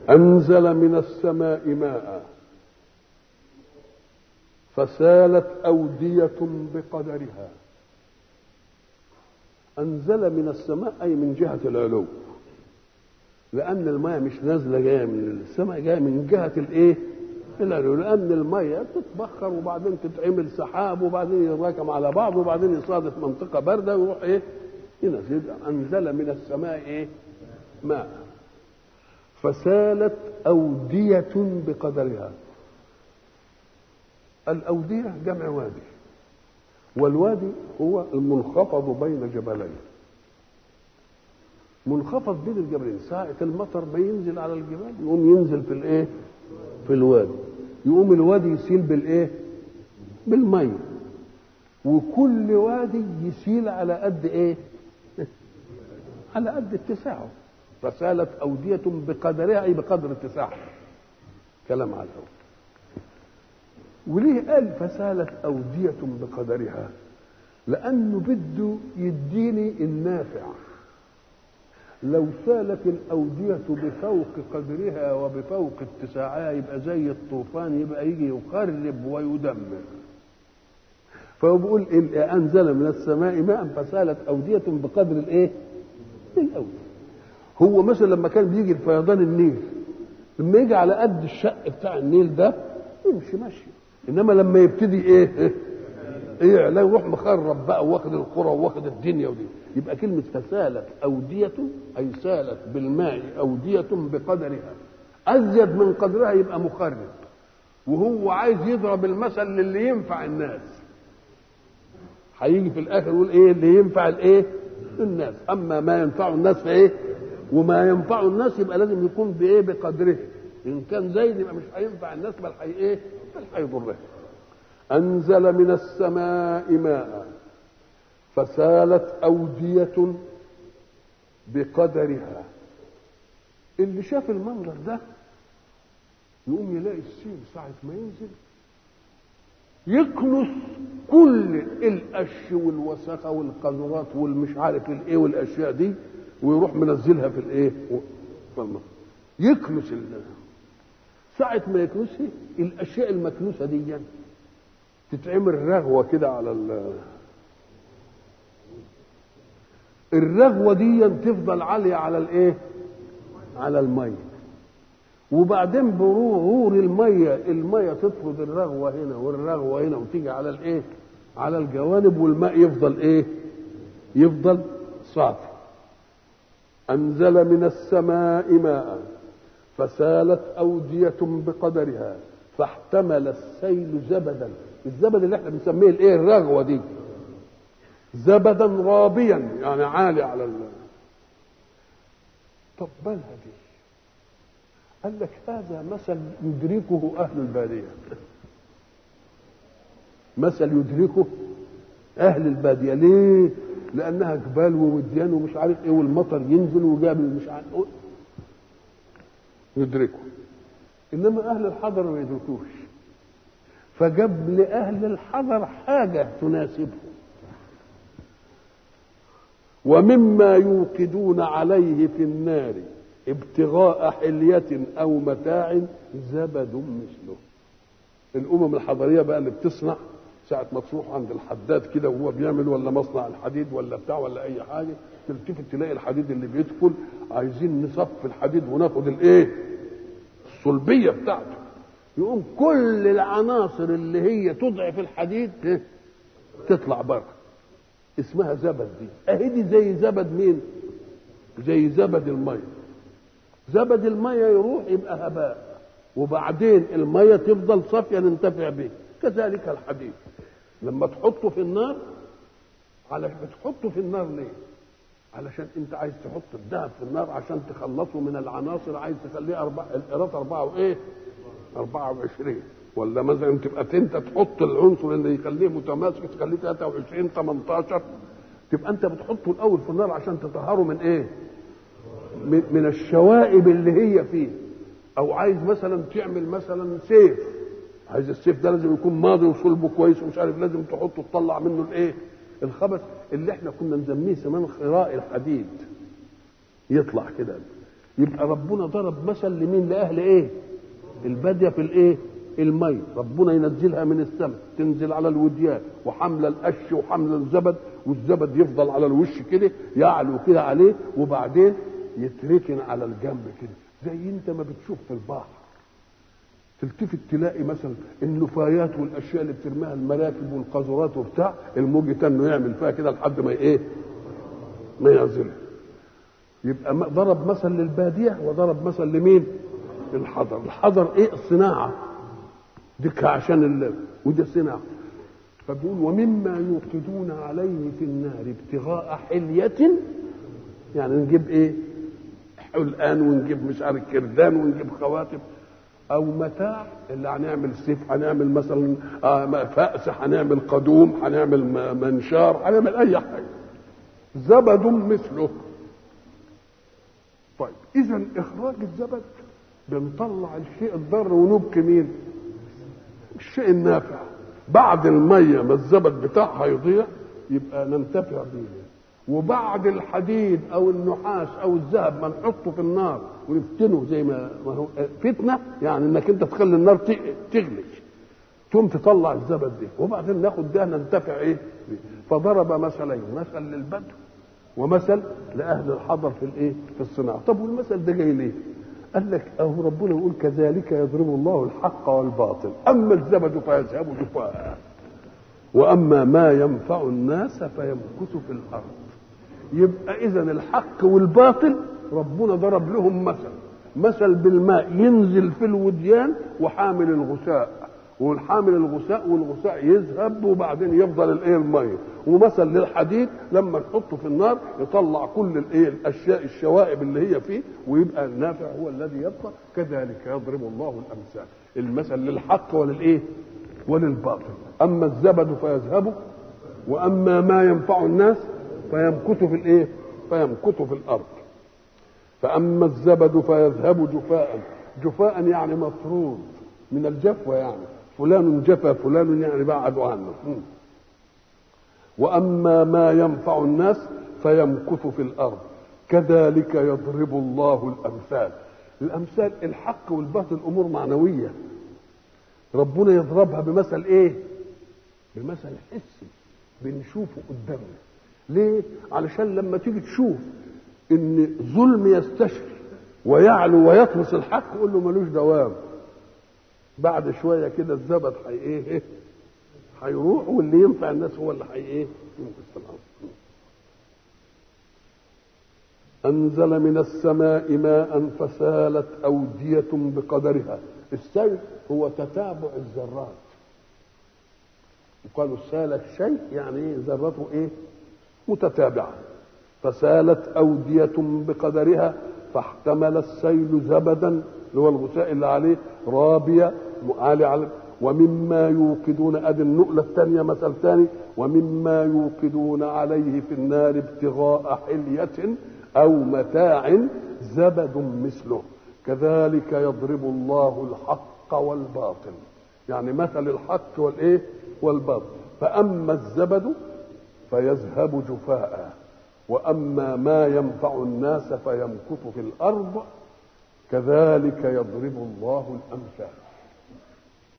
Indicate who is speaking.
Speaker 1: أنزل من السماء ماء فسالت أودية بقدرها أنزل من السماء أي من جهة العلو لأن الماء مش نازلة جاية من السماء جاية من جهة الإيه؟ العلو لأن المية تتبخر وبعدين تتعمل سحاب وبعدين يتراكم على بعض وبعدين يصادف منطقة باردة ويروح إيه؟ ينزل أنزل من السماء إيه؟ ماء فسالت أودية بقدرها الأودية جمع وادي والوادي هو المنخفض بين جبلين منخفض بين الجبلين ساعة المطر ما ينزل على الجبال يقوم ينزل في الايه في الوادي يقوم الوادي يسيل بالايه بالمية وكل وادي يسيل على قد ايه على قد اتساعه فسالت أودية بقدرها أي بقدر اتساعها كلام على الأول وليه قال فسالت أودية بقدرها لأنه بده يديني النافع لو سالت الأودية بفوق قدرها وبفوق اتساعها يبقى زي الطوفان يبقى يجي يخرب ويدمر فهو بيقول أنزل من السماء ماء فسالت أودية بقدر الإيه؟ الأودية هو مثلا لما كان بيجي الفيضان النيل لما يجي على قد الشق بتاع النيل ده يمشي ماشي انما لما يبتدي ايه ايه لا يروح مخرب بقى واخد القرى واخد الدنيا ودي يبقى كلمة فسالت أودية أي سالت بالماء أودية بقدرها أزيد من قدرها يبقى مخرب وهو عايز يضرب المثل للي ينفع الناس هيجي في الآخر يقول إيه اللي ينفع الإيه الناس أما ما ينفع الناس فإيه وما ينفع الناس يبقى لازم يكون بايه بقدره ان كان زايد يبقى مش هينفع الناس بل حي ايه بل هيضره انزل من السماء ماء فسالت اوديه بقدرها اللي شاف المنظر ده يقوم يلاقي السيل ساعة ما ينزل يكنس كل القش والوسخة والقذرات والمش عارف الايه والاشياء دي ويروح منزلها في الايه في الماء يكنس ال ساعة ما يكنسها الأشياء المكنوسة دي يعني تتعمل رغوة كده على ال الرغوة دي تفضل عالية على الايه على المية وبعدين بمرور المية المية تطرد الرغوة هنا والرغوة هنا وتيجي على الايه على الجوانب والماء يفضل ايه يفضل صافي أنزل من السماء ماء فسالت أودية بقدرها فاحتمل السيل زبدا الزبد اللي احنا بنسميه الايه الرغوة دي زبدا رابيا يعني عالي على ال طب بالها دي قال لك هذا مثل يدركه أهل البادية مثل يدركه أهل البادية ليه؟ لانها جبال ووديان ومش عارف ايه والمطر ينزل وجاب مش عارف إيه يدركوا انما اهل الحضر ما يدركوش فجاب لاهل الحضر حاجه تناسبهم ومما يوقدون عليه في النار ابتغاء حلية أو متاع زبد مثله الأمم الحضرية بقى اللي بتصنع ساعة ما تروح عند الحداد كده وهو بيعمل ولا مصنع الحديد ولا بتاع ولا أي حاجة تلتفت تلاقي الحديد اللي بيدخل عايزين نصف الحديد وناخد الإيه؟ الصلبية بتاعته يقوم كل العناصر اللي هي تضعف الحديد إيه؟ تطلع بره اسمها زبد دي اهي دي زي زبد مين؟ زي زبد المية زبد المية يروح يبقى هباء وبعدين المية تفضل صافية ننتفع به كذلك الحديد لما تحطه في النار على بتحطه في النار ليه؟ علشان انت عايز تحط الذهب في النار عشان تخلصه من العناصر عايز تخليه أربعة القيراط أربعة وإيه؟ 24 ولا مثلا تبقى انت تحط العنصر اللي يخليه متماسك تخليه 23 18 تبقى انت بتحطه الاول في النار عشان تطهره من ايه؟ من, من الشوائب اللي هي فيه او عايز مثلا تعمل مثلا سيف عايز السيف ده لازم يكون ماضي وصلبه كويس ومش عارف لازم تحطه تطلع منه الايه؟ الخبث اللي احنا كنا نسميه زمان خراء الحديد يطلع كده يبقى ربنا ضرب مثل لمين لاهل ايه الباديه في الايه المي ربنا ينزلها من السماء تنزل على الوديان وحمل القش وحمل الزبد والزبد يفضل على الوش كده يعلو كده عليه وبعدين يتركن على الجنب كده زي انت ما بتشوف في البحر تلتفت تلاقي مثلا النفايات والاشياء اللي بترميها المراكب والقاذورات وبتاع الموج تنه يعمل فيها كده لحد ما ايه ما يعزلها يبقى ضرب مثل للباديه وضرب مثل لمين الحضر الحضر ايه الصناعه ديك عشان ال... وده صناعه فبيقول ومما يوقدون عليه في النار ابتغاء حلية يعني نجيب ايه حلقان ونجيب مش عارف كردان ونجيب خواتم او متاع اللي هنعمل سيف هنعمل مثلا فأس هنعمل قدوم هنعمل منشار هنعمل اي حاجه زبد مثله طيب اذا اخراج الزبد بنطلع الشيء الضار ونبكي مين الشيء النافع بعد الميه ما الزبد بتاعها يضيع يبقى ننتفع بيه وبعد الحديد او النحاس او الذهب ما نحطه في النار ونفتنه زي ما ما هو فتنه يعني انك انت تخلي النار تغلي تقوم تطلع الزبد دي وبعدين ناخد ده ننتفع ايه فضرب مثلين مثل للبدو ومثل لاهل الحضر في الايه في الصناعه طب والمثل ده جاي ليه قال لك اهو ربنا يقول كذلك يضرب الله الحق والباطل اما الزبد فيذهب جفاء واما ما ينفع الناس فيمكث في الارض يبقى اذا الحق والباطل ربنا ضرب لهم مثل مثل بالماء ينزل في الوديان وحامل الغثاء والحامل الغثاء والغثاء يذهب وبعدين يفضل الايه الميه ومثل للحديد لما نحطه في النار يطلع كل الايه الاشياء الشوائب اللي هي فيه ويبقى النافع هو الذي يبقى كذلك يضرب الله الامثال المثل للحق وللايه وللباطل اما الزبد فيذهب واما ما ينفع الناس فيمكث في الايه فيمكث في الارض فاما الزبد فيذهب جفاء جفاء يعني مطرود من الجفوة يعني فلان جفا فلان يعني بعدوا عنه واما ما ينفع الناس فيمكث في الارض كذلك يضرب الله الامثال الامثال الحق والباطل امور معنويه ربنا يضربها بمثل ايه بمثل حسي بنشوفه قدامنا ليه علشان لما تيجي تشوف ان ظلم يستشفي ويعلو ويطمس الحق قول له ملوش دوام بعد شويه كده الزبد حي ايه هيروح واللي ينفع الناس هو اللي حي ايه ينقذ الارض انزل من السماء ماء فسالت اوديه بقدرها السيل هو تتابع الذرات وقالوا سال الشيء يعني ايه ذرته ايه متتابعه فسالت اوديه بقدرها فاحتمل السيل زبدا اللي هو الغثاء اللي عليه رابية عالي على ومما يوقدون ادي النقلة الثانية مثل ثاني ومما يوقدون عليه في النار ابتغاء حلية أو متاع زبد مثله كذلك يضرب الله الحق والباطل يعني مثل الحق والايه والباطل فأما الزبد فيذهب جفاء وأما ما ينفع الناس فيمكث في الأرض كذلك يضرب الله الأمثال